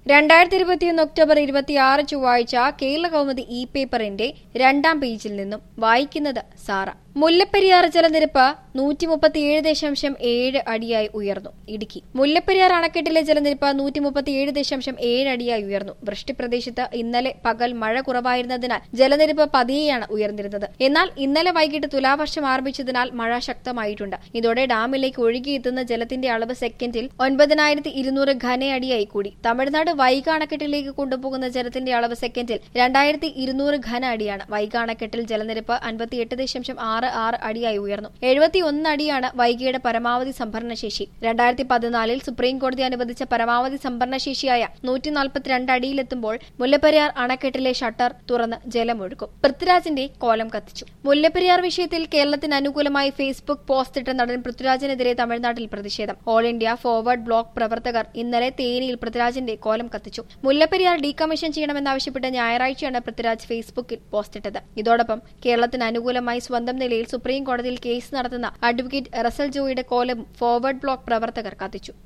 രണ്ടായിരത്തി ഇരുപത്തിയൊന്ന് ഒക്ടോബർ ഇരുപത്തിയാറ് ചൊവ്വാഴ്ച കേരള കൗമുദി ഇ പേപ്പറിന്റെ രണ്ടാം പേജിൽ നിന്നും വായിക്കുന്നത് സാറ മുല്ലപ്പെരിയാർ ജലനിരപ്പ് നൂറ്റി മുപ്പത്തിയേഴ് ദശാംശം ഏഴ് അടിയായി ഉയർന്നു ഇടുക്കി മുല്ലപ്പെരിയാർ അണക്കെട്ടിലെ ജലനിരപ്പ് നൂറ്റി മുപ്പത്തിയേഴ് ദശാംശം ഏഴ് അടിയായി ഉയർന്നു വൃഷ്ടിപ്രദേശത്ത് ഇന്നലെ പകൽ മഴ കുറവായിരുന്നതിനാൽ ജലനിരപ്പ് പതിയെയാണ് ഉയർന്നിരുന്നത് എന്നാൽ ഇന്നലെ വൈകിട്ട് തുലാവർഷം ആരംഭിച്ചതിനാൽ മഴ ശക്തമായിട്ടുണ്ട് ഇതോടെ ഡാമിലേക്ക് ഒഴുകിയെത്തുന്ന ജലത്തിന്റെ അളവ് സെക്കൻഡിൽ ഒൻപതിനായിരത്തി ഇരുന്നൂറ് ഘനയടിയായി കൂടി തമിഴ്നാട് വൈഗ അണക്കെട്ടിലേക്ക് കൊണ്ടുപോകുന്ന ജലത്തിന്റെ അളവ് സെക്കൻഡിൽ രണ്ടായിരത്തി ഇരുന്നൂറ് ഘന അടിയാണ് വൈഗ അണക്കെട്ടിൽ ജലനിരപ്പ് അൻപത്തിയെട്ട് ദശാംശം ആറ് ആറ് അടിയായി ഉയർന്നു എഴുപത്തി ഒന്ന് അടിയാണ് വൈഗയുടെ പരമാവധി സംഭരണശേഷി രണ്ടായിരത്തി പതിനാലിൽ സുപ്രീം കോടതി അനുവദിച്ച പരമാവധി സംഭരണശേഷിയായ നൂറ്റി നാൽപ്പത്തിരണ്ട് അടിയിലെത്തുമ്പോൾ മുല്ലപ്പെരിയാർ അണക്കെട്ടിലെ ഷട്ടർ തുറന്ന് ജലമൊഴുക്കും പൃഥ്വിരാജിന്റെ കോലം കത്തിച്ചു മുല്ലപ്പെരിയാർ വിഷയത്തിൽ കേരളത്തിന് അനുകൂലമായി ഫേസ്ബുക്ക് പോസ്റ്റ് ഇട്ട നടൻ പൃഥ്വിരാജിനെതിരെ തമിഴ്നാട്ടിൽ പ്രതിഷേധം ഓൾ ഇന്ത്യ ഫോർവേഡ് ബ്ലോക്ക് പ്രവർത്തകർ ഇന്നലെ തേനിയിൽ പൃഥ്വിരാജിന്റെ കോലം കത്തിച്ചു മുല്ലപ്പെരിയാർ ഡീകമ്മീഷൻ ചെയ്യണമെന്നാവശ്യപ്പെട്ട് ഞായറാഴ്ചയാണ് പൃഥ്വിരാജ് ഫേസ്ബുക്കിൽ പോസ്റ്റിട്ടത് ഇതോടൊപ്പം കേരളത്തിന് അനുകൂലമായി സ്വന്തം നിലയിൽ സുപ്രീം കോടതിയിൽ കേസ് നടത്തുന്ന അഡ്വക്കേറ്റ് റസൽ ജോയിയുടെ കോലം ഫോർവേഡ് ബ്ലോക്ക് പ്രവർത്തകർ കത്തിച്ചു